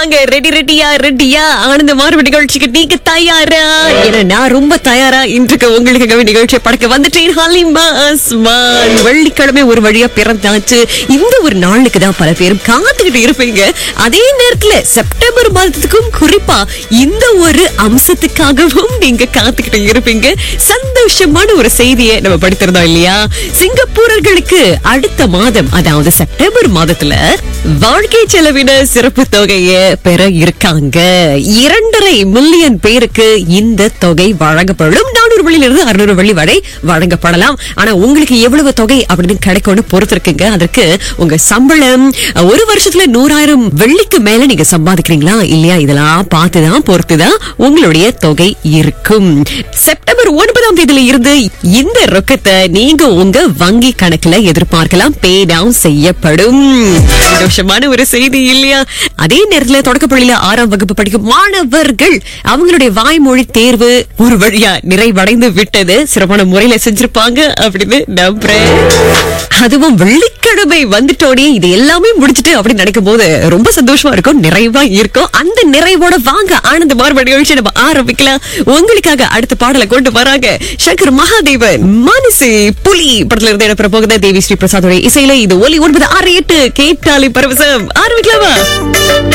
சொல்றாங்க ரெடி ரெடியா ரெடியா ஆனந்த மாறுப நிகழ்ச்சிக்கு நீங்க தயாரா ஏன்னா நான் ரொம்ப தயாரா இன்றைக்கு உங்களுக்கு நிகழ்ச்சியை படக்க வந்துட்டேன் ஹலிமா அஸ்மான் வெள்ளிக்கிழமை ஒரு வழியா பிறந்தாச்சு இந்த ஒரு நாளுக்கு தான் பல பேரும் காத்துக்கிட்டு இருப்பீங்க அதே நேரத்துல செப்டம்பர் மாதத்துக்கும் குறிப்பா இந்த ஒரு அம்சத்துக்காகவும் நீங்க காத்துக்கிட்டு இருப்பீங்க சந்தோஷமான ஒரு செய்தியை நம்ம படித்திருந்தோம் இல்லையா சிங்கப்பூரர்களுக்கு அடுத்த மாதம் அதாவது செப்டம்பர் மாதத்துல வாழ்க்கை செலவின சிறப்பு தொகையை பெற இருக்காங்க இரண்டரை மில்லியன் பேருக்கு இந்த தொகை வழங்கப்படும் நானூறு வழியிலிருந்து அறுநூறு வழி வரை வழங்கப்படலாம் ஆனா உங்களுக்கு எவ்வளவு தொகை அப்படின்னு கிடைக்கும்னு பொறுத்து இருக்குங்க அதற்கு உங்க சம்பளம் ஒரு வருஷத்துல நூறாயிரம் வெள்ளிக்கு மேல நீங்க சம்பாதிக்கிறீங்களா இல்லையா இதெல்லாம் பார்த்துதான் பொறுத்துதான் உங்களுடைய தொகை இருக்கும் செப்டம்பர் ஒன்பதாம் தேதியில இருந்து இந்த ரொக்கத்தை நீங்க உங்க வங்கி கணக்குல எதிர்பார்க்கலாம் பே டவுன் செய்யப்படும் சந்தோஷமான ஒரு செய்தி இல்லையா அதே நேரத்துல தொடக்கப்பள்ளியில ஆறாம் வகுப்பு படிக்கும் மாணவர்கள் அவங்களுடைய வாய்மொழி தேர்வு ஒரு வழியா நிறைவடைந்து விட்டது சிறப்பான முறையில செஞ்சிருப்பாங்க அப்படின்னு நம்புறேன் அதுவும் வெள்ளிக்கிழமை வந்துட்டோடே இது எல்லாமே முடிச்சிட்டு அப்படின்னு நினைக்கும் போது ரொம்ப சந்தோஷமா இருக்கும் நிறைவா இருக்கும் அந்த நிறைவோட வாங்க ஆனந்த மாறுபடி நிகழ்ச்சி நம்ம ஆரம்பிக்கலாம் உங்களுக்காக அடுத்த பாடலை கொண்டு வராங்க சங்கர் மகாதேவன் மனசு புலி படத்துல இருந்து இடம்பெற போகுது தேவி ஸ்ரீ பிரசாதோட இசையில இது ஒலி ஒன்பது ஆறு எட்டு கேட்டாலி பரவசம் ஆரம்பிக்கலாமா